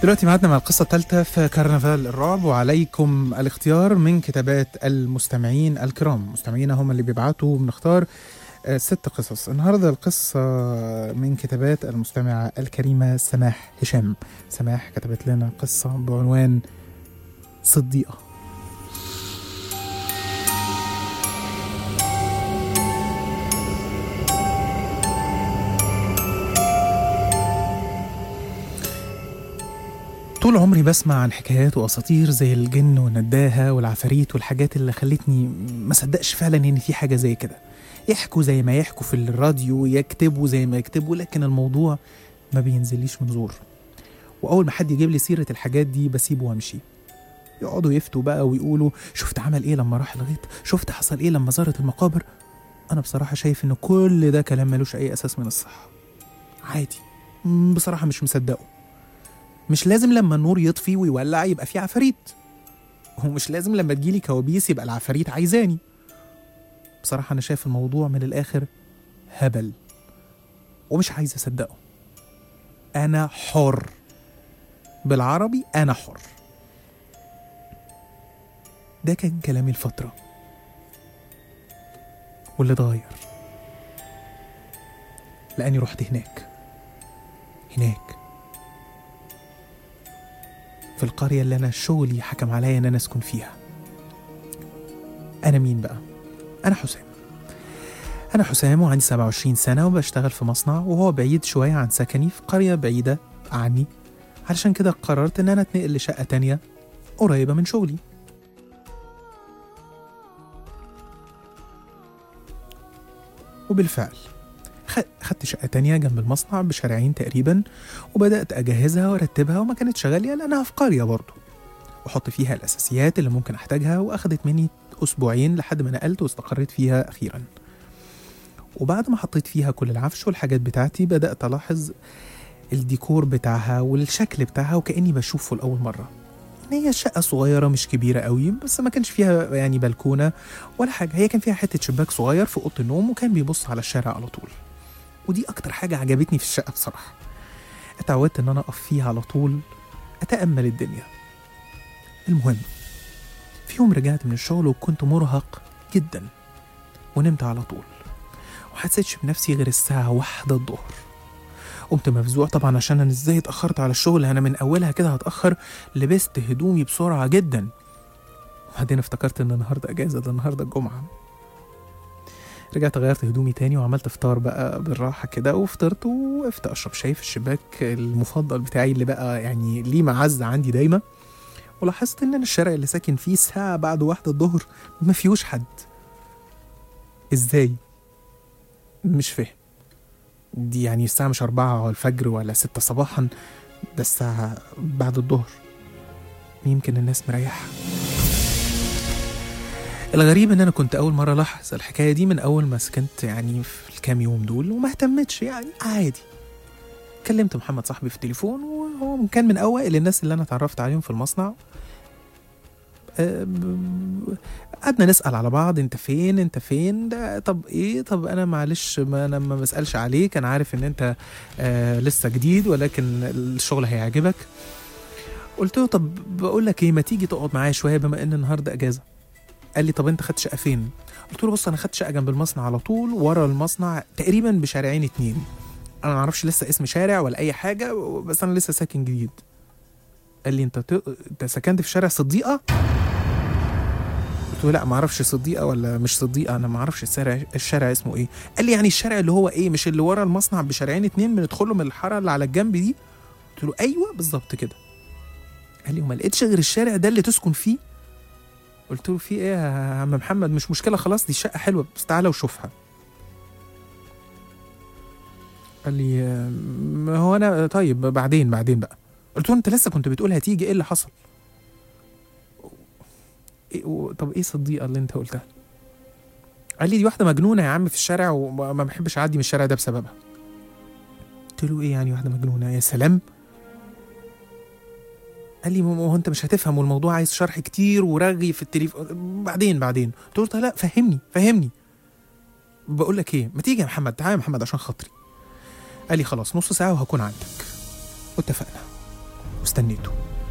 دلوقتي معادنا مع القصة الثالثة في كرنفال الرعب وعليكم الاختيار من كتابات المستمعين الكرام مستمعينا هم اللي بيبعتوا بنختار آه، ست قصص النهاردة القصة من كتابات المستمعة الكريمة سماح هشام سماح كتبت لنا قصة بعنوان صديقة طول عمري بسمع عن حكايات واساطير زي الجن والنداهه والعفاريت والحاجات اللي خلتني ما صدقش فعلا ان في حاجه زي كده يحكوا زي ما يحكوا في الراديو يكتبوا زي ما يكتبوا لكن الموضوع ما بينزليش من زور واول ما حد يجيب لي سيره الحاجات دي بسيبه وامشي يقعدوا يفتوا بقى ويقولوا شفت عمل ايه لما راح الغيط شفت حصل ايه لما زارت المقابر انا بصراحه شايف ان كل ده كلام ملوش اي اساس من الصحه عادي م، بصراحه مش مصدقه مش لازم لما النور يطفي ويولع يبقى في عفاريت ومش لازم لما تجيلي كوابيس يبقى العفاريت عايزاني بصراحة أنا شايف الموضوع من الآخر هبل ومش عايز أصدقه أنا حر بالعربي أنا حر ده كان كلامي الفترة واللي اتغير لأني رحت هناك هناك في القرية اللي أنا شغلي حكم عليا إن أنا أسكن فيها أنا مين بقى؟ أنا حسام أنا حسام وعندي 27 سنة وبشتغل في مصنع وهو بعيد شوية عن سكني في قرية بعيدة عني علشان كده قررت إن أنا أتنقل لشقة تانية قريبة من شغلي وبالفعل خ- خدت شقة تانية جنب المصنع بشارعين تقريبا وبدأت أجهزها وأرتبها وما كانتش غالية لأنها في قرية برضه وأحط فيها الأساسيات اللي ممكن أحتاجها وأخدت مني أسبوعين لحد ما نقلت واستقريت فيها أخيرا وبعد ما حطيت فيها كل العفش والحاجات بتاعتي بدأت ألاحظ الديكور بتاعها والشكل بتاعها وكأني بشوفه لأول مرة إن هي شقة صغيرة مش كبيرة قوي بس ما كانش فيها يعني بلكونة ولا حاجة هي كان فيها حتة شباك صغير في أوضة النوم وكان بيبص على الشارع على طول ودي أكتر حاجة عجبتني في الشقة بصراحة اتعودت إن أنا أقف فيها على طول أتأمل الدنيا المهم في يوم رجعت من الشغل وكنت مرهق جدا ونمت على طول وحسيتش بنفسي غير الساعة واحدة الظهر قمت مفزوع طبعا عشان انا ازاي اتأخرت على الشغل انا من اولها كده هتأخر لبست هدومي بسرعة جدا وبعدين افتكرت ان النهاردة اجازة ده النهاردة الجمعة رجعت غيرت هدومي تاني وعملت فطار بقى بالراحة كده وفطرت وقفت اشرب شاي في الشباك المفضل بتاعي اللي بقى يعني ليه معزة عندي دايما ولاحظت ان انا الشارع اللي ساكن فيه ساعة بعد واحدة الظهر ما فيهوش حد ازاي مش فاهم دي يعني الساعة مش أربعة الفجر ولا ستة صباحا ده الساعة بعد الظهر يمكن الناس مريحة الغريب ان انا كنت اول مرة الاحظ الحكاية دي من اول ما سكنت يعني في الكام يوم دول وما اهتمتش يعني عادي كلمت محمد صاحبي في التليفون وهو كان من اوائل الناس اللي انا اتعرفت عليهم في المصنع آه، ب- قعدنا نسأل على بعض انت فين انت فين ده طب ايه طب انا معلش ما انا ما بسألش عليك انا عارف ان انت آه لسه جديد ولكن الشغل هيعجبك قلت له طب بقول لك ايه ما تيجي تقعد معايا شويه بما ان النهارده اجازه قال لي طب انت خدت شقه فين قلت له بص انا خدت شقه جنب المصنع على طول ورا المصنع تقريبا بشارعين اتنين انا ما اعرفش لسه اسم شارع ولا اي حاجه بس انا لسه ساكن جديد قال لي انت ت... انت سكنت في شارع صديقه قلت له لا ما اعرفش صديقه ولا مش صديقه انا ما اعرفش الشارع الشارع اسمه ايه قال لي يعني الشارع اللي هو ايه مش اللي ورا المصنع بشارعين اتنين بندخله من الحاره اللي على الجنب دي قلت له ايوه بالظبط كده قال لي وما لقيتش غير الشارع ده اللي تسكن فيه قلت له في ايه يا عم محمد مش مشكله خلاص دي شقه حلوه بس تعالى وشوفها قال لي آه، ما هو انا طيب بعدين بعدين بقى قلت له انت لسه كنت بتقول هتيجي ايه اللي حصل إيه و- طب ايه صديقه اللي انت قلتها قال لي دي واحده مجنونه يا عم في الشارع وما ما بحبش اعدي من الشارع ده بسببها قلت له ايه يعني واحده مجنونه يا سلام قال لي ما هو انت مش هتفهم والموضوع عايز شرح كتير ورغي في التليفون بعدين بعدين قلت له لا فهمني فهمني بقول لك ايه ما تيجي يا محمد تعالى يا محمد عشان خاطري قال لي خلاص نص ساعه وهكون عندك واتفقنا واستنيته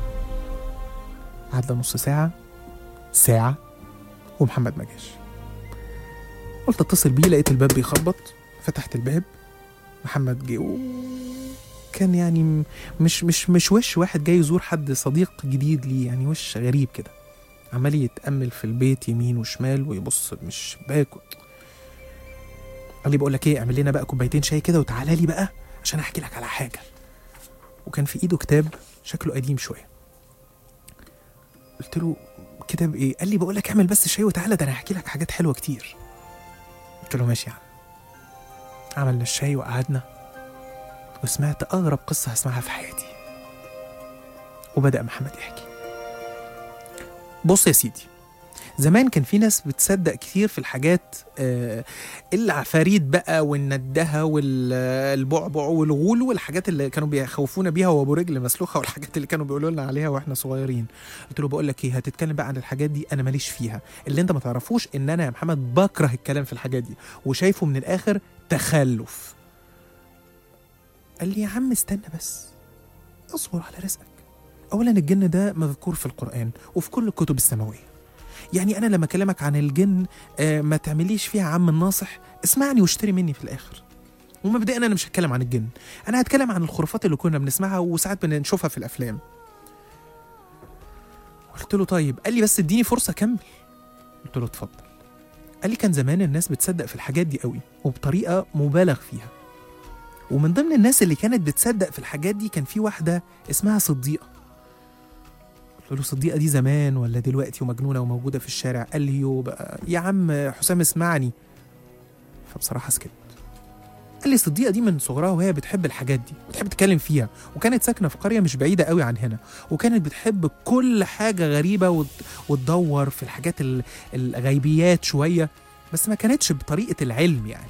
عدى نص ساعة ساعة ومحمد ما جاش قلت اتصل بيه لقيت الباب بيخبط فتحت الباب محمد جه و- كان يعني م- مش مش مش وش واحد جاي يزور حد صديق جديد ليه يعني وش غريب كده عمال يتأمل في البيت يمين وشمال ويبص من الشباك و... قال لي بقول لك ايه اعمل لنا بقى كوبايتين شاي كده وتعالى لي بقى عشان احكي لك على حاجه وكان في ايده كتاب شكله قديم شويه قلت له كتاب ايه قال لي بقول لك اعمل بس شاي وتعالى ده انا هحكي لك حاجات حلوه كتير قلت له ماشي يا عم عملنا الشاي وقعدنا وسمعت اغرب قصه هسمعها في حياتي وبدا محمد يحكي بص يا سيدي زمان كان في ناس بتصدق كتير في الحاجات آه، العفاريت بقى والندهه والبعبع والغول والحاجات اللي كانوا بيخوفونا بيها وابو رجل مسلوخه والحاجات اللي كانوا بيقولوا لنا عليها واحنا صغيرين قلت له بقول لك ايه هتتكلم بقى عن الحاجات دي انا ماليش فيها اللي انت ما تعرفوش ان انا يا محمد بكره الكلام في الحاجات دي وشايفه من الاخر تخلف قال لي يا عم استنى بس اصبر على رزقك اولا الجن ده مذكور في القران وفي كل الكتب السماويه يعني انا لما اكلمك عن الجن آه ما تعمليش فيها عم الناصح اسمعني واشتري مني في الاخر ومبدئيا انا مش هتكلم عن الجن انا هتكلم عن الخرافات اللي كنا بنسمعها وساعات بنشوفها في الافلام قلت له طيب قال لي بس اديني فرصه اكمل قلت له اتفضل قال لي كان زمان الناس بتصدق في الحاجات دي قوي وبطريقه مبالغ فيها ومن ضمن الناس اللي كانت بتصدق في الحاجات دي كان في واحده اسمها صديقه قلت له صديقه دي زمان ولا دلوقتي ومجنونه وموجوده في الشارع قال لي يو بقى يا عم حسام اسمعني فبصراحه سكت قال لي صديقه دي من صغرها وهي بتحب الحاجات دي بتحب تتكلم فيها وكانت ساكنه في قريه مش بعيده قوي عن هنا وكانت بتحب كل حاجه غريبه وت- وتدور في الحاجات ال- الغيبيات شويه بس ما كانتش بطريقه العلم يعني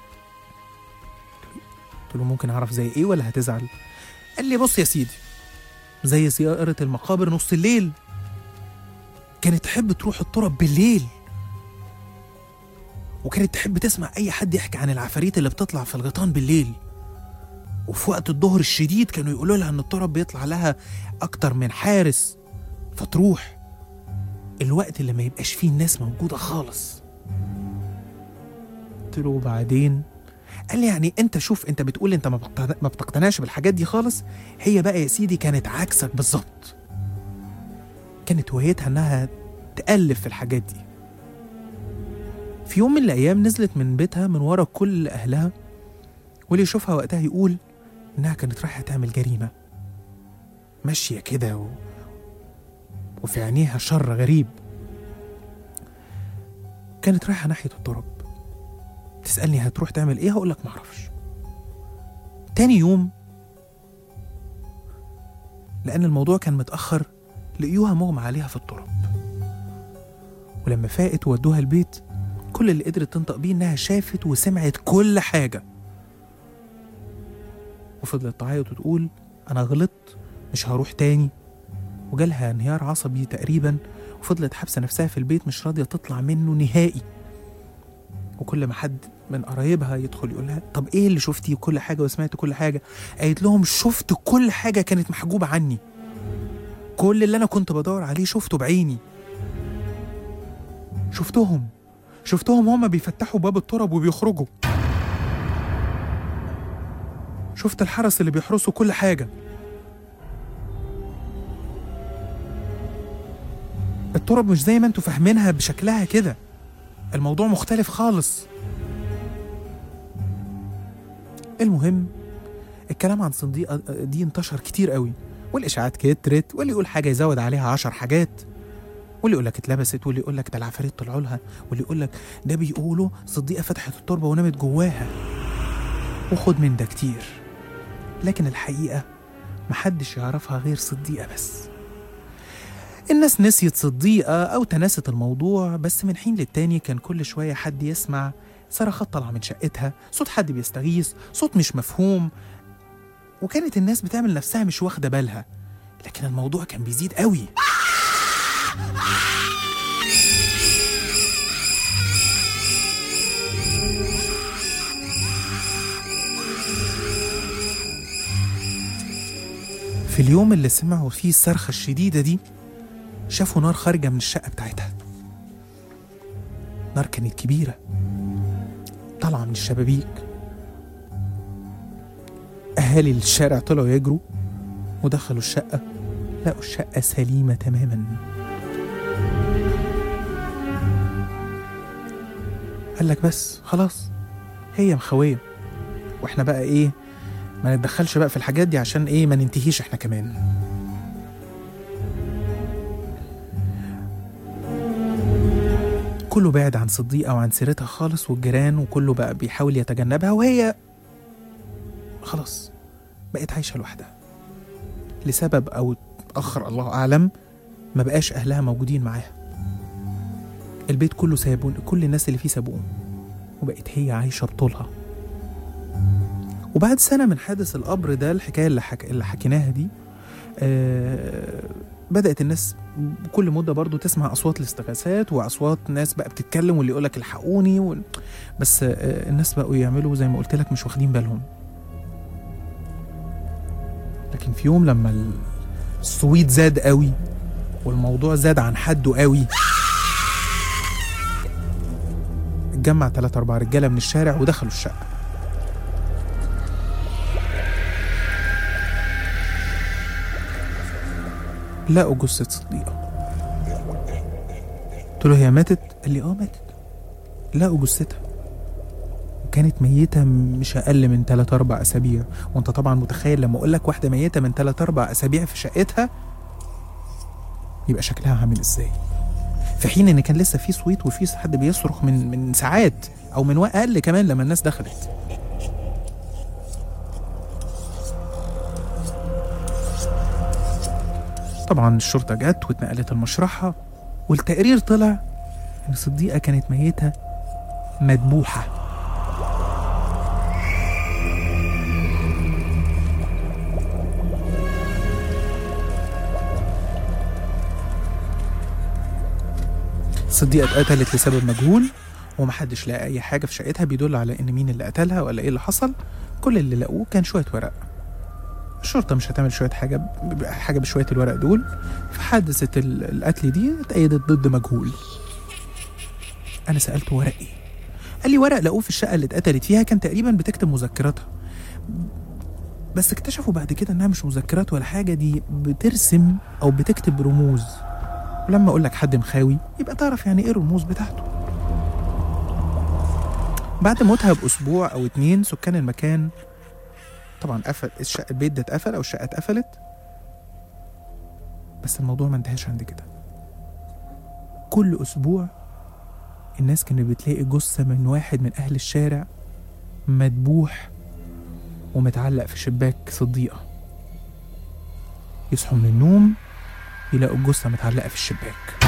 قلت له ممكن اعرف زي ايه ولا هتزعل قال لي بص يا سيدي زي زيارة المقابر نص الليل كانت تحب تروح التراب بالليل وكانت تحب تسمع أي حد يحكي عن العفاريت اللي بتطلع في الغيطان بالليل وفي وقت الظهر الشديد كانوا يقولوا لها إن التراب بيطلع لها أكتر من حارس فتروح الوقت اللي ما يبقاش فيه الناس موجودة خالص قلت له وبعدين قال لي يعني انت شوف انت بتقول انت ما بتقتنع- ما بتقتنعش بالحاجات دي خالص هي بقى يا سيدي كانت عكسك بالظبط كانت هوايتها انها تألف في الحاجات دي في يوم من الايام نزلت من بيتها من ورا كل اهلها واللي يشوفها وقتها يقول انها كانت رايحه تعمل جريمه ماشيه كده و... وفي عينيها شر غريب كانت رايحه ناحيه التراب تسالني هتروح تعمل ايه هقول لك معرفش تاني يوم لأن الموضوع كان متأخر لقيوها مغمى عليها في التراب ولما فاقت وودوها البيت كل اللي قدرت تنطق بيه إنها شافت وسمعت كل حاجة وفضلت تعيط وتقول أنا غلطت مش هروح تاني وجالها انهيار عصبي تقريبا وفضلت حابسة نفسها في البيت مش راضية تطلع منه نهائي وكل ما حد من قرايبها يدخل يقول لها طب ايه اللي شفتي كل حاجه وسمعت كل حاجه قالت لهم شفت كل حاجه كانت محجوبه عني كل اللي انا كنت بدور عليه شفته بعيني شفتهم شفتهم هما بيفتحوا باب التراب وبيخرجوا شفت الحرس اللي بيحرسوا كل حاجه التراب مش زي ما انتوا فاهمينها بشكلها كده الموضوع مختلف خالص المهم الكلام عن صنديقة دي انتشر كتير قوي والإشاعات كترت واللي يقول حاجة يزود عليها عشر حاجات واللي يقول لك اتلبست واللي يقول لك ده العفاريت طلعوا لها واللي يقول لك ده بيقولوا صديقة فتحت التربة ونامت جواها وخد من ده كتير لكن الحقيقة محدش يعرفها غير صديقة بس الناس نسيت صديقة أو تناست الموضوع بس من حين للتاني كان كل شوية حد يسمع صرخات طالعة من شقتها صوت حد بيستغيث صوت مش مفهوم وكانت الناس بتعمل نفسها مش واخدة بالها لكن الموضوع كان بيزيد قوي في في اليوم اللي سمعوا فيه الصرخة الشديدة دي شافوا نار خارجة من الشقة بتاعتها نار كانت كبيرة طالعة من الشبابيك أهالي الشارع طلعوا يجروا ودخلوا الشقة لقوا الشقة سليمة تماما قال لك بس خلاص هي مخوية واحنا بقى ايه ما نتدخلش بقى في الحاجات دي عشان ايه ما ننتهيش احنا كمان كله بعد عن صديقة وعن سيرتها خالص والجيران وكله بقى بيحاول يتجنبها وهي خلاص بقت عايشة لوحدها لسبب أو آخر الله أعلم ما بقاش أهلها موجودين معاها البيت كله سابون كل الناس اللي فيه سابوه وبقت هي عايشة بطولها وبعد سنة من حادث القبر ده الحكاية اللي, حك... اللي حكيناها دي آه... بدأت الناس كل مدة برضو تسمع أصوات الاستغاثات وأصوات ناس بقى بتتكلم واللي يقولك الحقوني و... بس آه... الناس بقوا يعملوا زي ما قلت لك مش واخدين بالهم لكن في يوم لما ال- الصويت زاد قوي والموضوع زاد عن حده قوي اتجمع تلاتة أربعة رجالة من الشارع ودخلوا الشقة لقوا جثة صديقة قلت له هي ماتت؟ قال لي اه ماتت لقوا جثتها وكانت ميتة مش أقل من تلات أربع أسابيع وأنت طبعا متخيل لما أقول لك واحدة ميتة من تلات أربع أسابيع في شقتها يبقى شكلها عامل إزاي في حين إن كان لسه في صويت وفي حد بيصرخ من من ساعات أو من وقت أقل كمان لما الناس دخلت طبعا الشرطة جت واتنقلت المشرحة والتقرير طلع إن صديقة كانت ميتة مذبوحة صديقة اتقتلت لسبب مجهول ومحدش لقى أي حاجة في شقتها بيدل على إن مين اللي قتلها ولا إيه اللي حصل كل اللي لقوه كان شوية ورق الشرطة مش هتعمل شوية حاجة ب- حاجة بشوية الورق دول فحادثة ال- القتل دي اتأيدت ضد مجهول أنا سألته ورق إيه؟ قال لي ورق لقوه في الشقة اللي اتقتلت فيها كان تقريبا بتكتب مذكراتها بس اكتشفوا بعد كده إنها مش مذكرات ولا حاجة دي بترسم أو بتكتب رموز ولما أقول لك حد مخاوي يبقى تعرف يعني إيه الرموز بتاعته بعد موتها بأسبوع أو اتنين سكان المكان طبعا قفل الشقة البيت ده اتقفل أو الشقة اتقفلت بس الموضوع ما انتهاش عند كده كل أسبوع الناس كانت بتلاقي جثة من واحد من أهل الشارع مدبوح ومتعلق في شباك صديقة يصحوا من النوم يلاقوا الجثة متعلقة في الشباك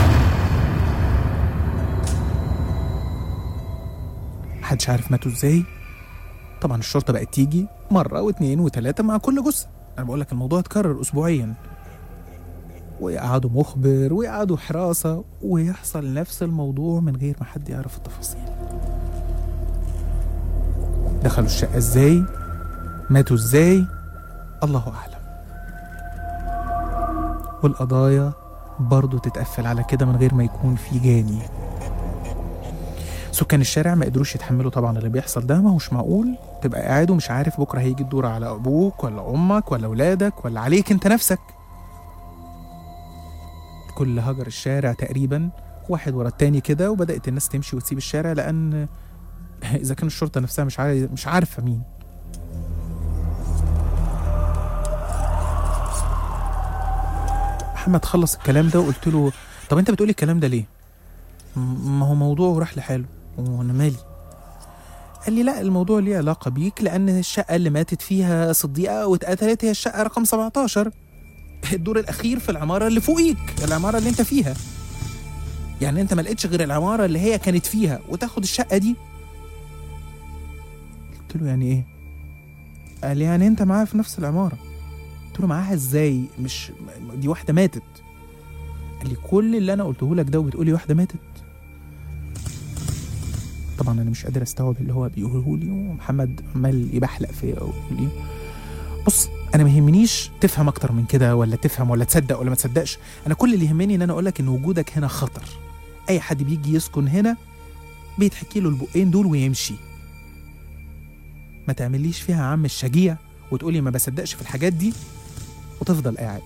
محدش عارف ماتوا ازاي طبعا الشرطة بقت تيجي مرة واتنين وتلاتة مع كل جثة أنا بقول لك الموضوع اتكرر أسبوعيا ويقعدوا مخبر ويقعدوا حراسة ويحصل نفس الموضوع من غير ما حد يعرف التفاصيل دخلوا الشقة ازاي ماتوا ازاي الله أعلم والقضايا برضه تتقفل على كده من غير ما يكون في جاني سكان الشارع ما قدروش يتحملوا طبعا اللي بيحصل ده ما هوش معقول تبقى قاعد ومش عارف بكره هيجي الدور على ابوك ولا امك ولا اولادك ولا عليك انت نفسك كل هجر الشارع تقريبا واحد ورا التاني كده وبدات الناس تمشي وتسيب الشارع لان اذا كان الشرطه نفسها مش عارف مش عارفه مين محمد خلص الكلام ده وقلت له طب انت بتقولي الكلام ده ليه م- ما هو موضوع وراح لحاله وانا مالي قال لي لا الموضوع ليه علاقة بيك لأن الشقة اللي ماتت فيها صديقة واتقتلت هي الشقة رقم 17 الدور الأخير في العمارة اللي فوقيك العمارة اللي أنت فيها يعني أنت ما لقيتش غير العمارة اللي هي كانت فيها وتاخد الشقة دي قلت له يعني إيه؟ قال لي يعني أنت معاها في نفس العمارة قلت له معاها إزاي؟ مش دي واحدة ماتت قال لي كل اللي أنا قلته لك ده وبتقولي واحدة ماتت طبعا انا مش قادر استوعب اللي هو بيقوله لي ومحمد عمال يبحلق فيا ويقول لي بص انا ما يهمنيش تفهم اكتر من كده ولا تفهم ولا تصدق ولا ما تصدقش انا كل اللي يهمني ان انا اقول لك ان وجودك هنا خطر اي حد بيجي يسكن هنا بيتحكي له البقين دول ويمشي ما تعمليش فيها عم الشجيع وتقولي ما بصدقش في الحاجات دي وتفضل قاعد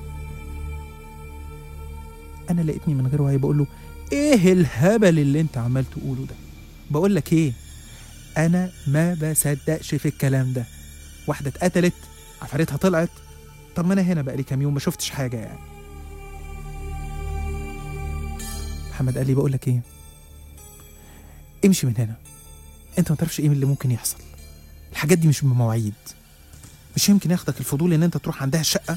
انا لقيتني من غير وعي بقول له ايه الهبل اللي انت عمال تقوله ده بقول لك ايه انا ما بصدقش في الكلام ده واحده اتقتلت عفاريتها طلعت طب ما انا هنا بقالي كام يوم ما شفتش حاجه يعني محمد قال لي بقول لك ايه امشي من هنا انت ما تعرفش ايه اللي ممكن يحصل الحاجات دي مش بمواعيد مش يمكن ياخدك الفضول ان انت تروح عندها الشقه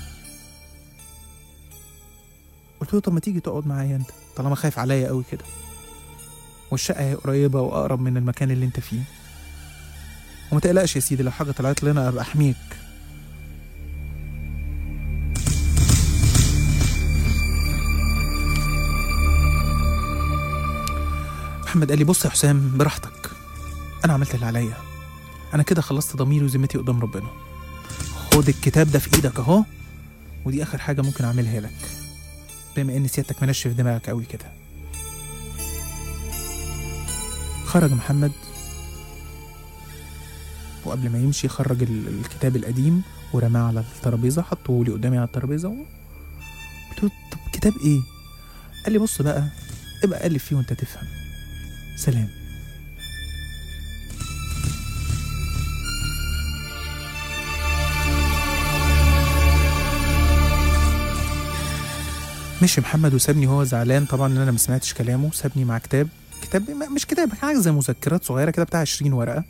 قلت له طب ما تيجي تقعد معايا انت طالما خايف عليا قوي كده والشقه هي قريبه واقرب من المكان اللي انت فيه وما تقلقش يا سيدي لو حاجه طلعت لنا ابقى احميك محمد قال لي بص يا حسام براحتك انا عملت اللي عليا انا كده خلصت ضميري وذمتي قدام ربنا خد الكتاب ده في ايدك اهو ودي اخر حاجه ممكن اعملها لك بما ان سيادتك منشف دماغك قوي كده خرج محمد وقبل ما يمشي خرج ال- الكتاب القديم ورماه على الترابيزه حطه لي قدامي على الترابيزه و... قلت له طب كتاب ايه قال لي بص بقى ابقى الف فيه وانت تفهم سلام مشي محمد وسابني وهو زعلان طبعا ان انا ما سمعتش كلامه سابني مع كتاب كتاب م- مش كتاب حاجه زي مذكرات صغيره كده بتاع 20 ورقه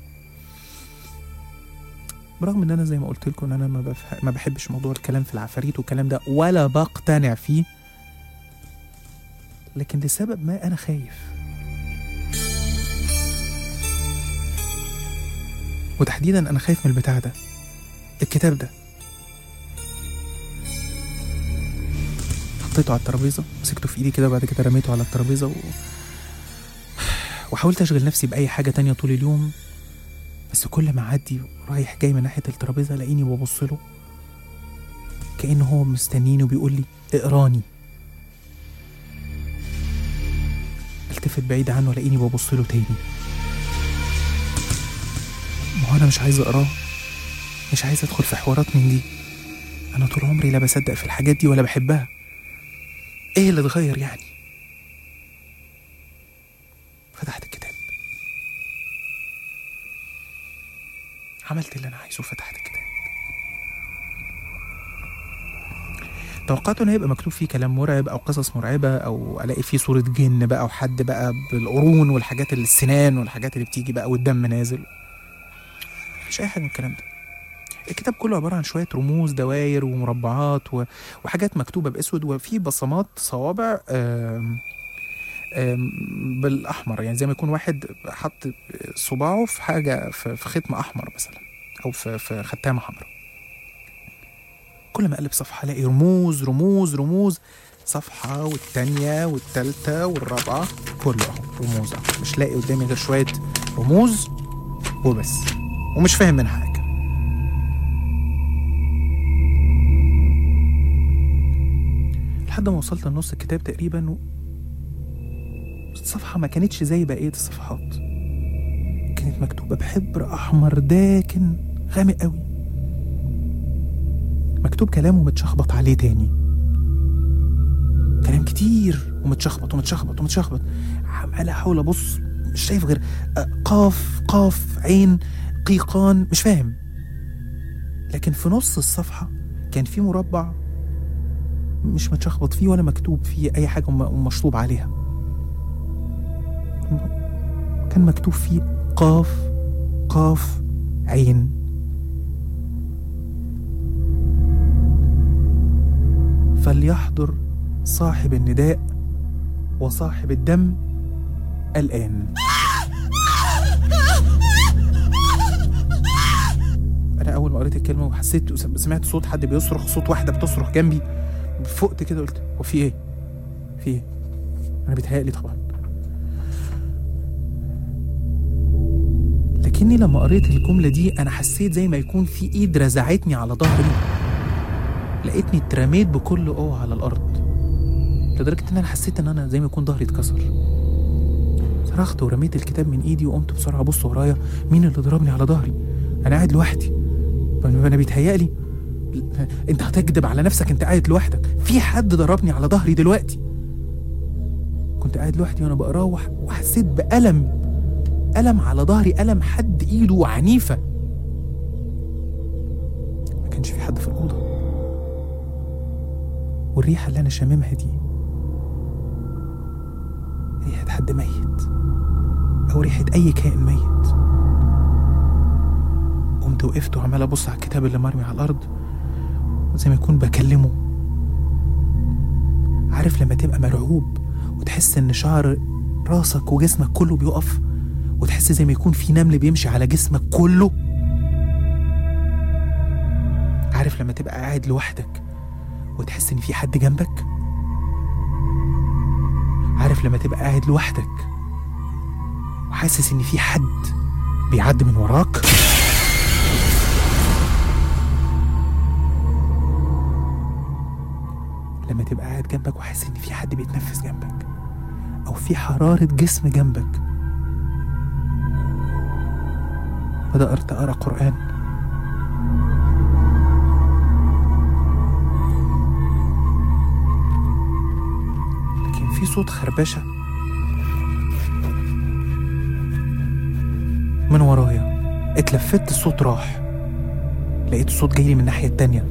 برغم ان انا زي ما قلت لكم ان انا ما, بفح... ما بحبش موضوع الكلام في العفاريت والكلام ده ولا بقتنع فيه لكن لسبب ما انا خايف وتحديدا انا خايف من البتاع ده الكتاب ده حطيته على الترابيزه مسكته في ايدي كده وبعد كده رميته على الترابيزه و... وحاولت اشغل نفسي باي حاجه تانية طول اليوم بس كل ما اعدي رايح جاي من ناحيه الترابيزه الاقيني ببص له كانه هو مستنيني وبيقول لي اقراني التفت بعيد عنه الاقيني ببص له تاني ما هو انا مش عايز اقراه مش عايز ادخل في حوارات من دي انا طول عمري لا بصدق في الحاجات دي ولا بحبها ايه اللي اتغير يعني فتحت الكتاب عملت اللي انا عايزه فتحت الكتاب توقعت انه هيبقى مكتوب فيه كلام مرعب او قصص مرعبه او الاقي فيه صوره جن بقى وحد بقى بالقرون والحاجات اللي السنان والحاجات اللي بتيجي بقى والدم نازل مفيش اي حاجه من الكلام ده الكتاب كله عباره عن شويه رموز دواير ومربعات و... وحاجات مكتوبه باسود وفي بصمات صوابع آم... آم... بالاحمر يعني زي ما يكون واحد حط صباعه في حاجه في, في ختم احمر مثلا او في في ختامه حمراء كل ما اقلب صفحه الاقي رموز رموز رموز صفحه والتانية والتالتة والرابعة كله اهو رموز اهو مش لاقي قدامي غير شوية رموز وبس ومش فاهم منها حاجة لحد ما وصلت لنص الكتاب تقريبا و... الصفحة ما كانتش زي بقية الصفحات كانت مكتوبة بحبر أحمر داكن غامق قوي مكتوب كلام ومتشخبط عليه تاني كلام كتير ومتشخبط ومتشخبط ومتشخبط عمال احاول ابص مش شايف غير آه، قاف قاف عين قيقان مش فاهم لكن في نص الصفحة كان في مربع مش متشخبط فيه ولا مكتوب فيه أي حاجة وم- ومشطوب عليها كان مكتوب فيه قاف قاف عين فليحضر صاحب النداء وصاحب الدم الآن أنا أول ما قريت الكلمة وحسيت سمعت صوت حد بيصرخ صوت واحدة بتصرخ جنبي فقت كده قلت هو في إيه؟ في إيه؟ أنا بيتهيألي طبعا لكن لكني لما قريت الجملة دي أنا حسيت زي ما يكون في إيد رزعتني على ظهري لقيتني اترميت بكل قوة على الأرض لدرجة إن أنا حسيت إن أنا زي ما يكون ظهري اتكسر صرخت ورميت الكتاب من إيدي وقمت بسرعة أبص ورايا مين اللي ضربني على ظهري أنا قاعد لوحدي أنا بيتهيألي أنت هتكذب على نفسك أنت قاعد لوحدك في حد ضربني على ظهري دلوقتي كنت قاعد لوحدي وأنا بقراه وح- وحسيت بألم ألم على ظهري ألم حد إيده عنيفة ما كانش في حد في الأوضة والريحة اللي أنا شاممها دي ريحة حد ميت أو ريحة أي كائن ميت قمت وقفت وعمال أبص على الكتاب اللي مرمي على الأرض زي ما يكون بكلمه عارف لما تبقى مرعوب وتحس إن شعر راسك وجسمك كله بيقف وتحس زي ما يكون في نمل بيمشي على جسمك كله عارف لما تبقى قاعد لوحدك وتحس ان في حد جنبك عارف لما تبقى قاعد لوحدك وحاسس ان في حد بيعدي من وراك لما تبقى قاعد جنبك وحاسس ان في حد بيتنفس جنبك او في حرارة جسم جنبك بدأت أقرأ قرآن لكن في صوت خربشة من ورايا اتلفت الصوت راح لقيت الصوت جاي لي من الناحية التانية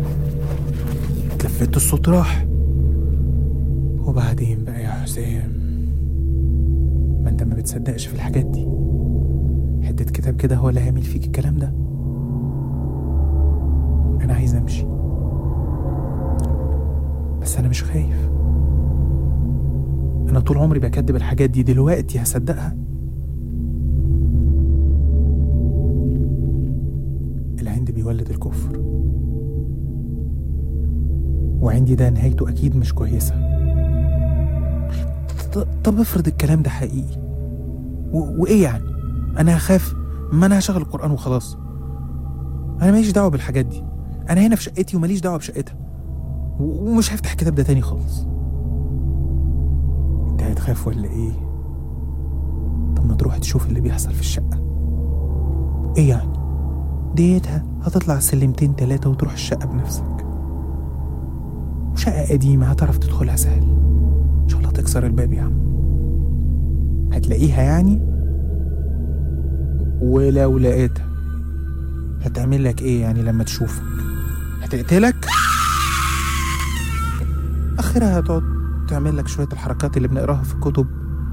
اتلفت الصوت راح وبعدين بقى يا حسام ما انت ما بتصدقش في الحاجات دي حتة كتاب كده هو اللي هيعمل فيك الكلام ده أنا عايز أمشي بس أنا مش خايف أنا طول عمري بكدب الحاجات دي دلوقتي هصدقها العند بيولد الكفر وعندي ده نهايته أكيد مش كويسة ط- طب افرض الكلام ده حقيقي و- وإيه يعني انا هخاف ما انا هشغل القران وخلاص انا ماليش دعوه بالحاجات دي انا هنا في شقتي وماليش دعوه بشقتها و- ومش هفتح الكتاب ده تاني خالص انت هتخاف ولا ايه طب ما تروح تشوف اللي بيحصل في الشقه ايه يعني ديتها هتطلع سلمتين تلاتة وتروح الشقة بنفسك وشقة قديمة هتعرف تدخلها سهل إن شاء الله تكسر الباب يا عم هتلاقيها يعني ولو لقيتها هتعمل لك ايه يعني لما تشوفك هتقتلك اخرها هتقعد تعمل لك شويه الحركات اللي بنقراها في الكتب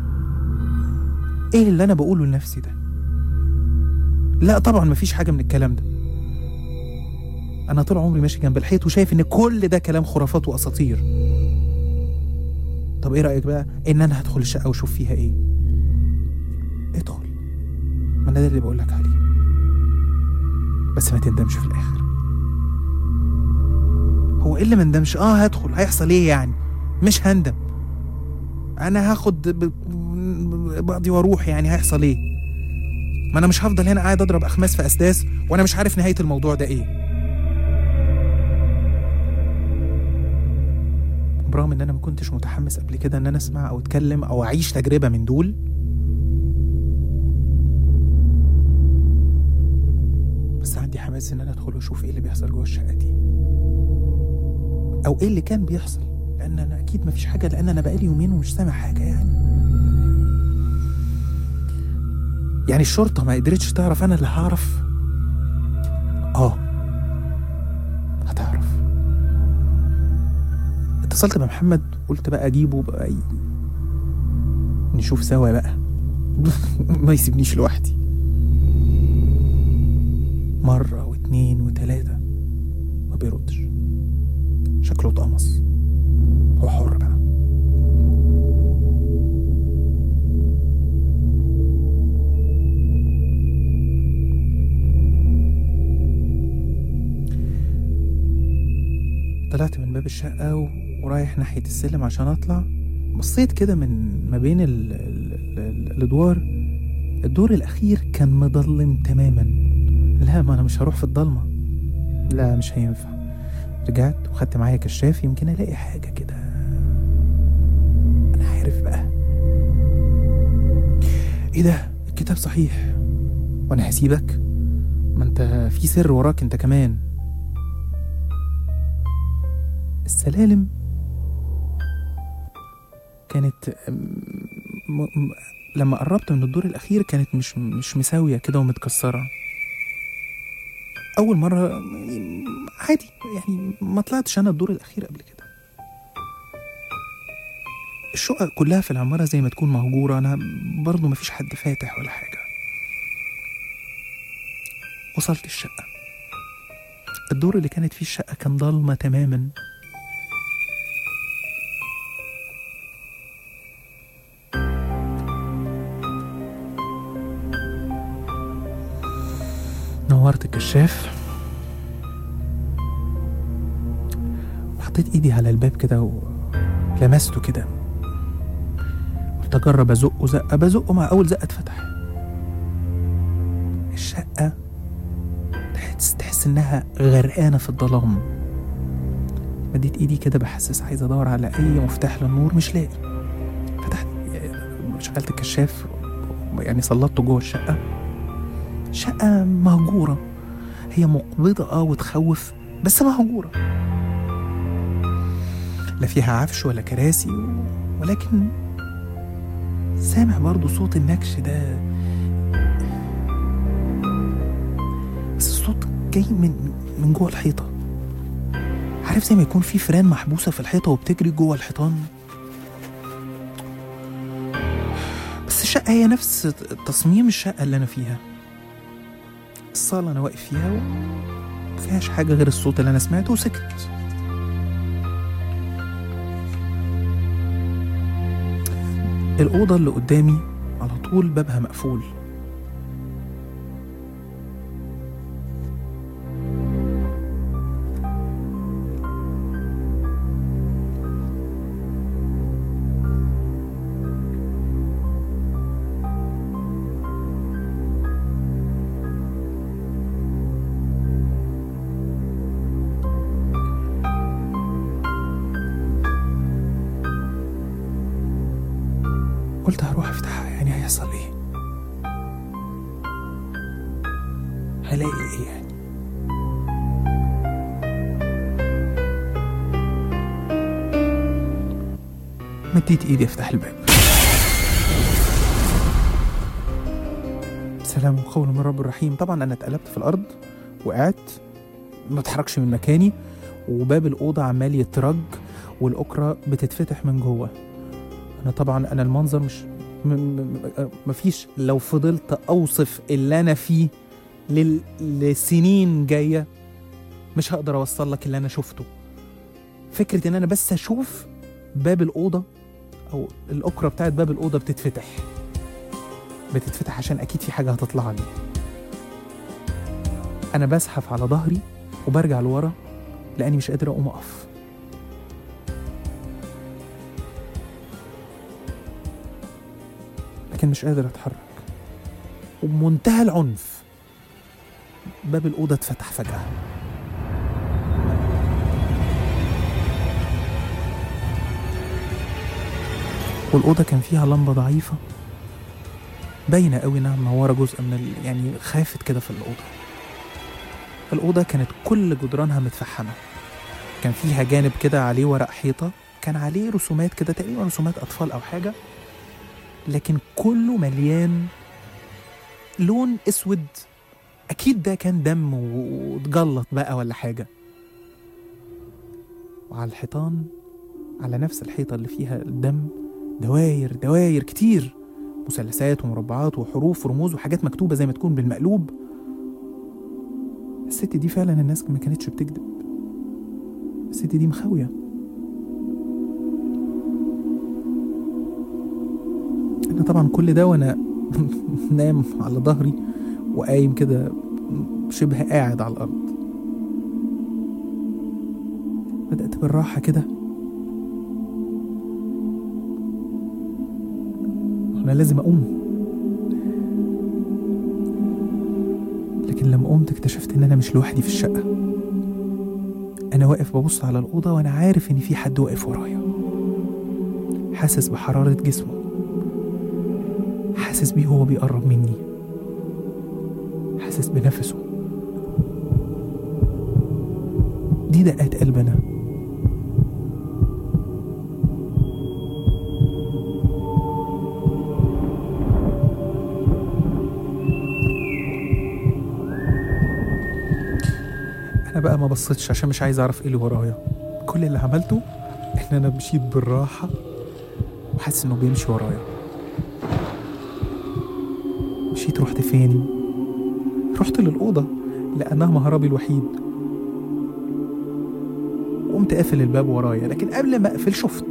ايه اللي انا بقوله لنفسي ده لا طبعا مفيش حاجه من الكلام ده انا طول عمري ماشي جنب الحيط وشايف ان كل ده كلام خرافات واساطير طب ايه رايك بقى ان انا هدخل الشقه واشوف فيها ايه ادخل ما انا ده اللي بقول لك عليه بس ما تندمش في الاخر هو ايه اللي ما ندمش اه هدخل هيحصل ايه يعني مش هندم انا هاخد ب- بعضي واروح يعني هيحصل ايه ما انا مش هفضل هنا قاعد اضرب اخماس في اسداس وانا مش عارف نهايه الموضوع ده ايه برغم ان انا ما كنتش متحمس قبل كده ان انا اسمع او اتكلم او اعيش تجربه من دول بس عندي حماس ان انا ادخل واشوف ايه اللي بيحصل جوه الشقه دي او ايه اللي كان بيحصل لان انا اكيد مفيش حاجه لان انا بقالي يومين ومش سامع حاجه يعني يعني الشرطه ما قدرتش تعرف انا اللي هعرف اه هتعرف اتصلت بمحمد قلت بقى اجيبه بقى ي... نشوف سوا بقى ما يسيبنيش لوحدي مرة واتنين وتلاتة ما بيردش شكله اتقمص هو حر بقى طلعت من باب الشقة و- ورايح ناحية السلم عشان أطلع بصيت كده من ما بين ال- ال- ال- الأدوار الدور الأخير كان مضلم تماما لا ما أنا مش هروح في الضلمة لا مش هينفع رجعت وخدت معايا كشاف يمكن ألاقي حاجة كده أنا عارف بقى إيه ده الكتاب صحيح وأنا هسيبك ما أنت في سر وراك أنت كمان السلالم كانت م... م... لما قربت من الدور الأخير كانت مش مش مساوية كده ومتكسرة أول مرة يعني عادي يعني ما طلعتش أنا الدور الأخير قبل كده الشقق كلها في العمارة زي ما تكون مهجورة أنا برضو مفيش حد فاتح ولا حاجة وصلت الشقة الدور اللي كانت فيه الشقة كان ضلمة تماما نورت الكشاف وحطيت ايدي على الباب كده ولمسته كده قلت اجرب ازقه زقه بزقه مع اول زقه اتفتح الشقه تحس تحس انها غرقانه في الظلام مديت ايدي كده بحسس عايز ادور على اي مفتاح للنور مش لاقي فتحت شغلت الكشاف يعني سلطته جوه الشقه شقة مهجورة هي مقبضة اه وتخوف بس مهجورة لا فيها عفش ولا كراسي ولكن سامع برضو صوت النكش ده بس الصوت جاي من من جوه الحيطة عارف زي ما يكون في فران محبوسة في الحيطة وبتجري جوه الحيطان بس الشقة هي نفس تصميم الشقة اللي أنا فيها الصالة أنا واقف فيها ومفيهاش حاجة غير الصوت اللي أنا سمعته وسكت الأوضة اللي قدامي على طول بابها مقفول قلت هروح افتحها يعني هيحصل ايه هلاقي ايه يعني مديت ايدي افتح الباب سلام قول من رب الرحيم طبعا انا اتقلبت في الارض وقعت ما اتحركش من مكاني وباب الاوضه عمال يترج والاكره بتتفتح من جوه انا طبعا انا المنظر مش م- م- م- مفيش لو فضلت اوصف اللي انا فيه لل... لسنين جايه مش هقدر اوصل لك اللي انا شفته فكره ان انا بس اشوف باب الاوضه او الاكره بتاعت باب الاوضه بتتفتح بتتفتح عشان اكيد في حاجه هتطلع لي انا بزحف على ظهري وبرجع لورا لاني مش قادر اقوم اقف لكن مش قادر اتحرك وبمنتهى العنف باب الأوضة اتفتح فجأة والأوضة كان فيها لمبة ضعيفة باينة قوي إنها منورة جزء من ال... يعني خافت كده في الأوضة الأوضة كانت كل جدرانها متفحمة كان فيها جانب كده عليه ورق حيطة كان عليه رسومات كده تقريبا رسومات أطفال أو حاجة لكن كله مليان لون اسود اكيد ده كان دم و- واتجلط بقى ولا حاجه وعلى الحيطان على نفس الحيطه اللي فيها الدم دواير دواير كتير مثلثات ومربعات وحروف ورموز وحاجات مكتوبه زي ما تكون بالمقلوب الست دي فعلا الناس ما كانتش بتكذب الست دي مخاويه انا طبعا كل ده وانا نايم على ظهري وقايم كده شبه قاعد على الارض بدات بالراحه كده انا لازم اقوم لكن لما قمت اكتشفت ان انا مش لوحدي في الشقة انا واقف ببص على الأوضة وانا عارف ان في حد واقف ورايا حاسس بحرارة جسمه حاسس بيه هو بيقرب مني حاسس بنفسه دي دقات قلبنا انا بقى ما بصيتش عشان مش عايز اعرف ايه اللي ورايا كل اللي عملته ان انا مشيت بالراحه وحاسس انه بيمشي ورايا مشيت رحت فين رحت للاوضه لانها مهربي الوحيد وقمت قافل الباب ورايا لكن قبل ما اقفل شفت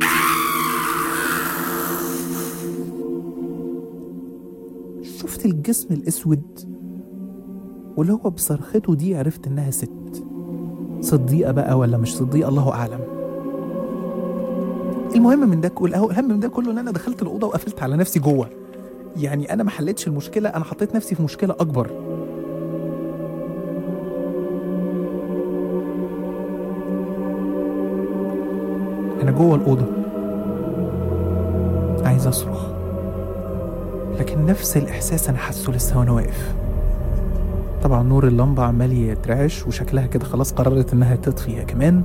شفت الجسم الاسود واللي هو بصرخته دي عرفت انها ست صديقه بقى ولا مش صديقه الله اعلم المهم من ده كله الاهم من ده كله ان انا دخلت الاوضه وقفلت على نفسي جوه يعني انا ما حلتش المشكله انا حطيت نفسي في مشكله اكبر انا جوه الاوضه عايز اصرخ لكن نفس الاحساس انا حاسه لسه وانا واقف طبعا نور اللمبة عمال يترعش وشكلها كده خلاص قررت انها تطفي هي كمان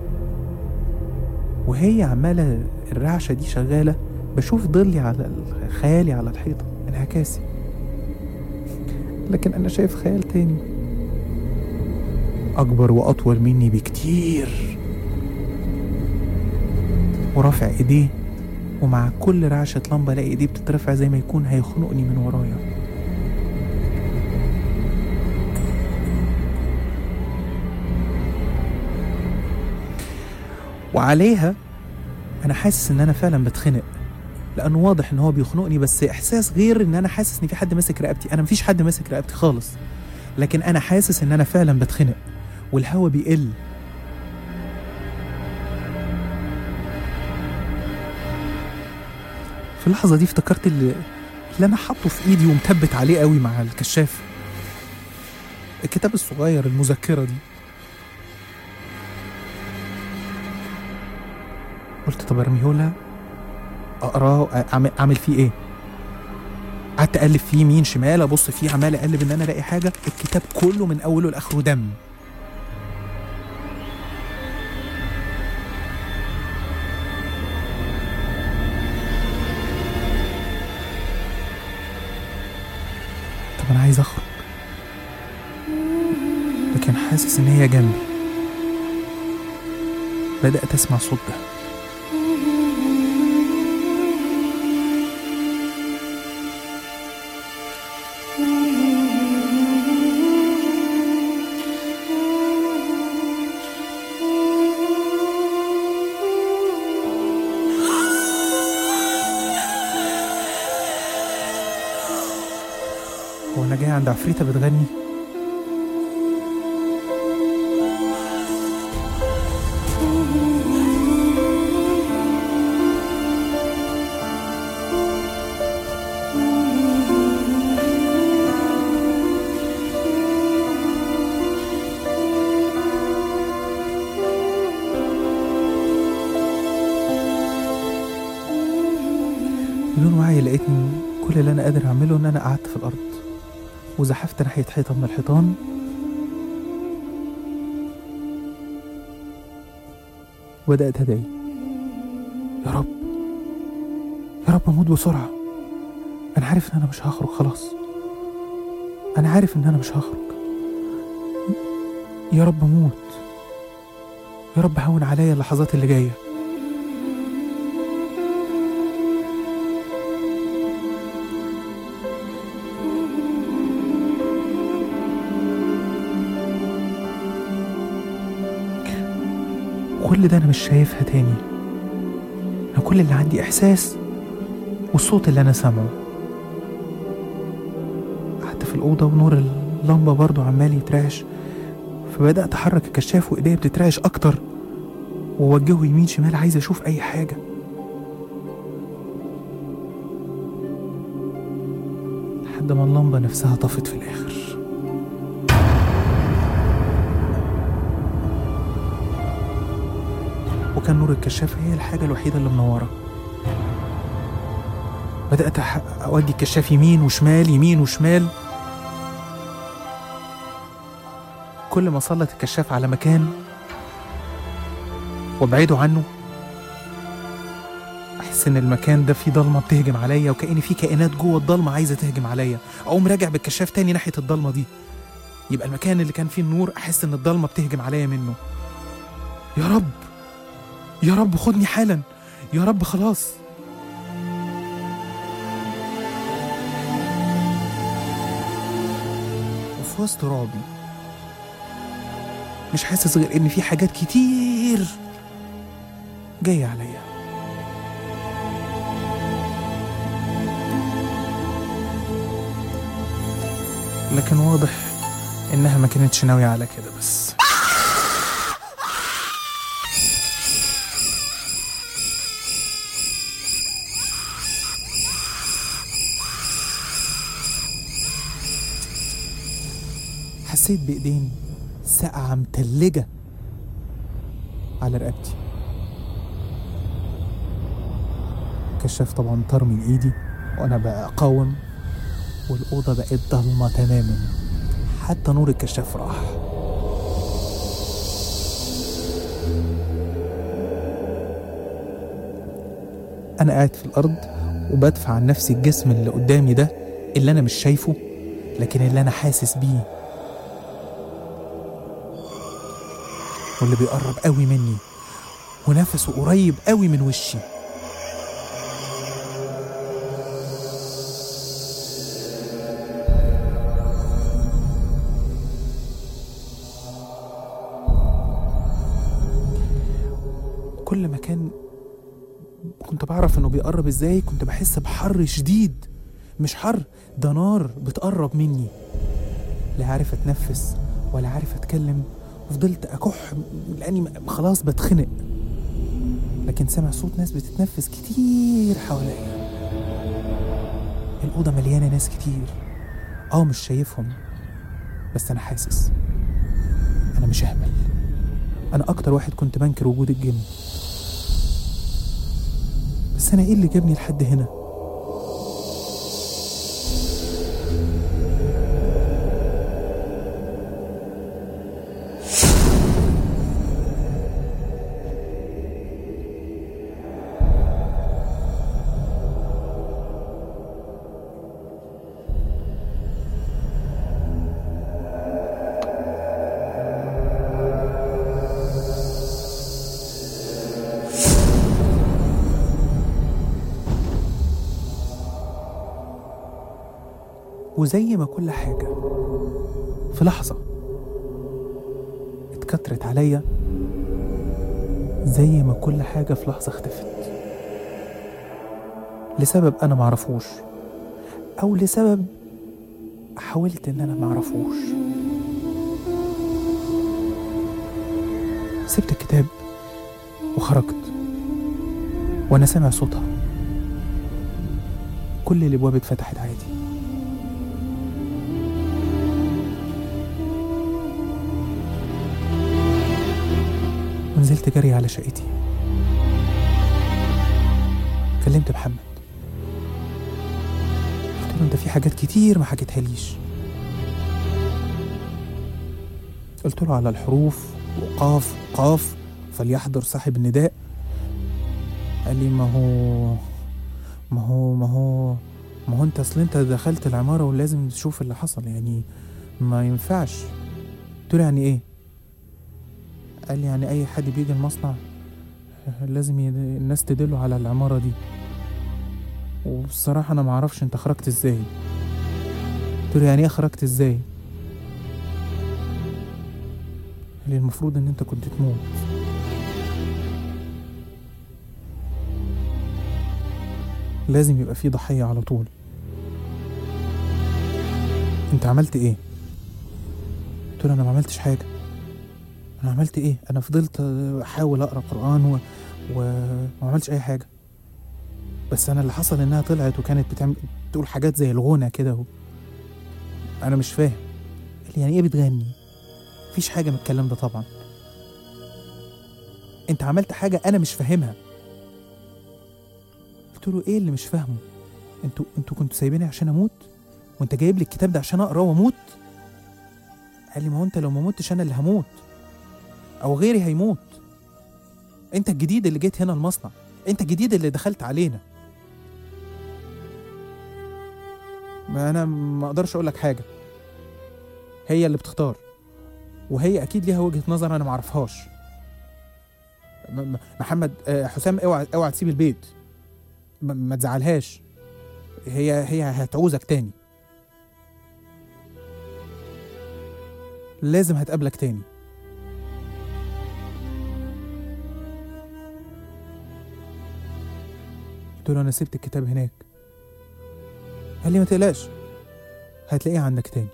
وهي عمالة الرعشة دي شغالة بشوف ظلي على خيالي على الحيطة انعكاسي لكن أنا شايف خيال تاني أكبر وأطول مني بكتير ورافع إيديه ومع كل رعشة لمبة ألاقي إيديه بتترفع زي ما يكون هيخنقني من ورايا وعليها انا حاسس ان انا فعلا بتخنق لانه واضح ان هو بيخنقني بس احساس غير ان انا حاسس ان في حد ماسك رقبتي انا مفيش حد ماسك رقبتي خالص لكن انا حاسس ان انا فعلا بتخنق والهوا بيقل في اللحظه دي افتكرت اللي, اللي انا حاطه في ايدي ومثبت عليه قوي مع الكشاف الكتاب الصغير المذكره دي قلت طب ارميه لها اقراه اعمل اعمل فيه ايه قعدت اقلب فيه يمين شمال ابص فيه عمال اقلب ان انا الاقي حاجه الكتاب كله من اوله لاخره دم طب انا عايز اخرج لكن حاسس ان هي جنبي بدات اسمع صوت ده هو انا جاي عند عفريته بتغني بدون وعي لقيتني كل اللي انا قادر اعمله ان انا قعدت في الارض وزحفت ناحيه حيطه من الحيطان وبدات ادعي يا رب يا رب اموت بسرعه انا عارف ان انا مش هخرج خلاص انا عارف ان انا مش هخرج يا رب اموت يا رب هون عليا اللحظات اللي جايه كل ده انا مش شايفها تاني انا كل اللي عندي احساس والصوت اللي انا سامعه قعدت في الاوضه ونور اللمبه برضو عمال يترعش فبدات احرك الكشاف وايديا بتترعش اكتر ووجهه يمين شمال عايز اشوف اي حاجه لحد ما اللمبه نفسها طفت في الاخر وكان نور الكشاف هي الحاجة الوحيدة اللي منورة بدأت أح- أودي الكشاف يمين وشمال يمين وشمال كل ما سلط الكشاف على مكان وابعده عنه احس ان المكان ده فيه ضلمه بتهجم عليا وكأن في كائنات جوه الضلمه عايزه تهجم عليا اقوم راجع بالكشاف تاني ناحيه الضلمه دي يبقى المكان اللي كان فيه النور احس ان الضلمه بتهجم عليا منه يا رب يا رب خدني حالا يا رب خلاص وفي وسط رعبي مش حاسس غير ان في حاجات كتير جايه عليا لكن واضح انها ما كانتش ناويه على كده بس حسيت بايدين ساقعه متلجه على رقبتي كشاف طبعا طار من ايدي وانا بقى اقاوم والاوضه بقت ضلمه تماما حتى نور الكشاف راح انا قاعد في الارض وبدفع عن نفسي الجسم اللي قدامي ده اللي انا مش شايفه لكن اللي انا حاسس بيه واللي بيقرب قوي مني ونفسه قريب قوي من وشي كل ما كان كنت بعرف انه بيقرب ازاي كنت بحس بحر شديد مش حر ده نار بتقرب مني لا عارف اتنفس ولا عارف اتكلم وفضلت اكح لاني م- خلاص بتخنق لكن سامع صوت ناس بتتنفس كتير حواليا الأوضة مليانة ناس كتير اه مش شايفهم بس أنا حاسس أنا مش أهبل أنا أكتر واحد كنت بنكر وجود الجن بس أنا إيه اللي جابني لحد هنا؟ وزي ما كل حاجة في لحظة اتكترت عليا زي ما كل حاجة في لحظة اختفت لسبب أنا معرفوش أو لسبب حاولت إن أنا معرفوش سبت الكتاب وخرجت وأنا سامع صوتها كل الأبواب اتفتحت عادي ونزلت جري على شقتي كلمت محمد قلت له انت في حاجات كتير ما حكيتهاليش قلت له على الحروف وقاف قاف فليحضر صاحب النداء قال لي ما هو ما هو ما هو ما هو انت اصل انت دخلت العمارة ولازم تشوف اللي حصل يعني ما ينفعش قلت له يعني ايه قال لي يعني اي حد بيجي المصنع لازم يد... الناس تدله على العمارة دي وبصراحة انا معرفش انت خرجت ازاي قلت له يعني ايه خرجت ازاي قال لي المفروض ان انت كنت تموت لازم يبقى في ضحية على طول انت عملت ايه قلت له انا ما عملتش حاجة انا عملت ايه انا فضلت احاول اقرا قران و... وما عملتش اي حاجه بس انا اللي حصل انها طلعت وكانت بتعمل تقول حاجات زي الغنى كده و... انا مش فاهم قال لي يعني ايه بتغني مفيش حاجه من الكلام ده طبعا انت عملت حاجه انا مش فاهمها قلت له ايه اللي مش فاهمه انتوا انتوا كنتوا سايبيني عشان اموت وانت جايب لي الكتاب ده عشان اقراه واموت قال لي ما هو انت لو ما متش انا اللي هموت او غيري هيموت انت الجديد اللي جيت هنا المصنع انت الجديد اللي دخلت علينا ما انا ما اقدرش اقول لك حاجه هي اللي بتختار وهي اكيد ليها وجهه نظر انا ما اعرفهاش م- م- محمد آه، حسام اوعى اوعى تسيب البيت ما- ما تزعلهاش هي هي هتعوزك تاني لازم هتقابلك تاني قلت له انا سبت الكتاب هناك قال لي ما تقلقش هتلاقيه عندك تاني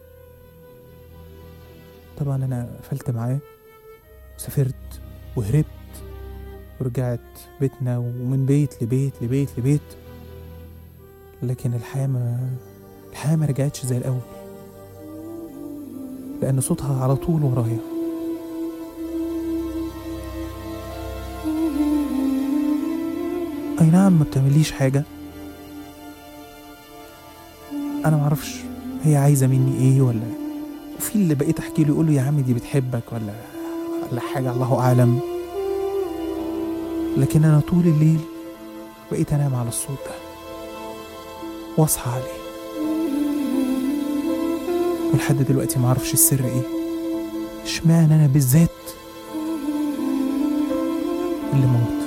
طبعا انا قفلت معاه وسافرت وهربت ورجعت بيتنا ومن بيت لبيت لبيت لبيت لكن الحياة ما الحياة ما رجعتش زي الأول لأن صوتها على طول ورايا أي نعم ما بتعمليش حاجة أنا معرفش هي عايزة مني إيه ولا وفي اللي بقيت أحكي له يقول له يا عم دي بتحبك ولا ولا حاجة الله أعلم لكن أنا طول الليل بقيت أنام على الصوت ده وأصحى عليه ولحد دلوقتي معرفش السر إيه اشمعنى أنا بالذات اللي ما متش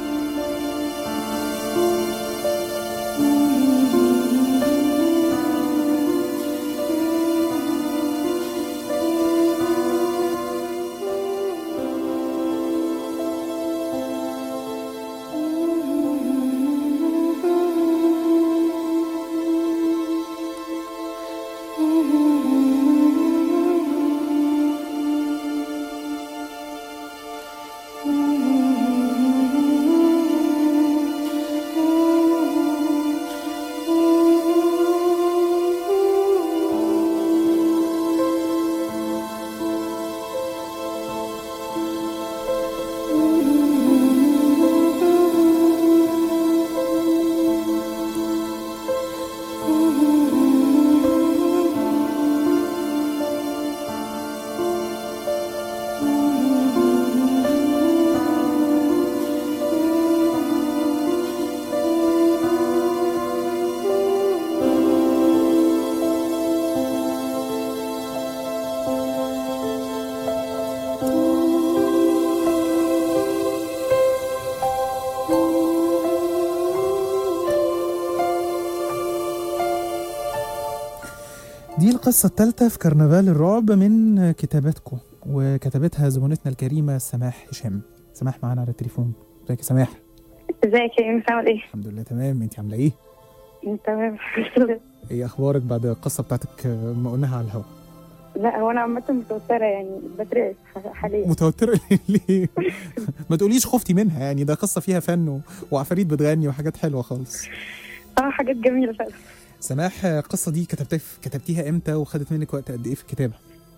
دي القصة الثالثة في كرنفال الرعب من كتاباتكم وكتبتها زبونتنا الكريمة سماح هشام سماح معانا على التليفون ازيك يا سماح ازيك يا يونس عامل ايه؟ الحمد لله تمام انت عاملة ايه؟ تمام الحمد لله ايه اخبارك بعد القصة بتاعتك ما قلناها على الهواء لا هو انا عامة متوترة يعني بدرس ح- حاليا متوترة ليه؟ ما تقوليش خفتي منها يعني ده قصة فيها فن و... وعفاريت بتغني وحاجات حلوة خالص اه حاجات جميلة فعلا سماح القصة دي كتبتها كتبتيها امتى وخدت منك وقت قد ايه في الكتابة؟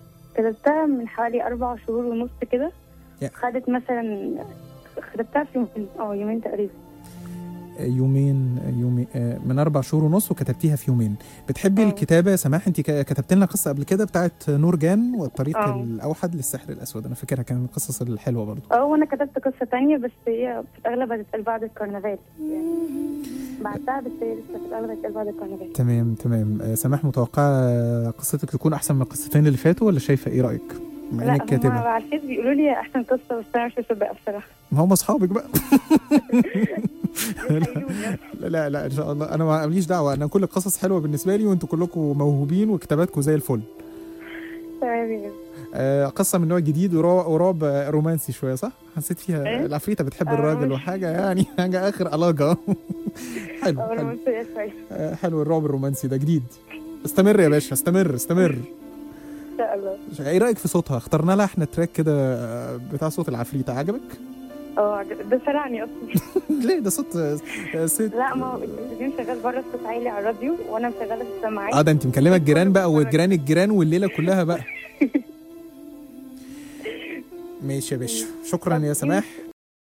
كتبتها من حوالي أربع شهور ونص كده يا. خدت مثلا كتبتها في يومين اه يومين تقريبا يومين يومين آه، من اربع شهور ونص وكتبتيها في يومين بتحبي اه. الكتابه يا سماح انت ك- كتبت لنا قصه قبل كده بتاعت نور جان والطريق اه. الاوحد للسحر الاسود انا فاكرها كان من القصص الحلوه برضو اه وانا كتبت قصة تانية بس هي في الأغلب هتتقال بعد الكرنفال يعني بعتها بس هي لسه في الأغلب هتتقال بعد الكرنفال تمام تمام آه، سماح متوقعه قصتك تكون احسن من القصتين اللي فاتوا ولا شايفه ايه رايك بما لا انك هما كاتبه على الفيس بيقولوا لي أحسن قصة بس أنا مش مصدقة بصراحة ما هم اصحابك بقى بيحيلوني. لا لا لا ان شاء الله انا ما ماليش دعوه انا كل القصص حلوه بالنسبه لي وانتوا كلكم موهوبين وكتاباتكم زي الفل تمام يا آه، قصة من نوع جديد ورا- ورعب آه، رومانسي شوية صح؟ حسيت فيها إيه؟ العفريتة بتحب آه، الراجل مش- وحاجة يعني حاجة آخر علاقة حلو اه حلو رومانسية شوية آه، حلو الرعب الرومانسي ده جديد استمر يا باشا استمر استمر إن شاء الله ايه رأيك في صوتها؟ اخترنا لها احنا تراك كده آه، بتاع صوت العفريتة عجبك؟ اه عجب- ده سرعني أصلا ليه ده صوت آه، آه، ست لا ما هو التلفزيون شغال بره الصوت عالي على الراديو وانا مشغله في السماعات اه ده انت مكلمة الجيران بقى والجيران الجيران والليلة كلها بقى ماشي يا باشا شكرا يا سماح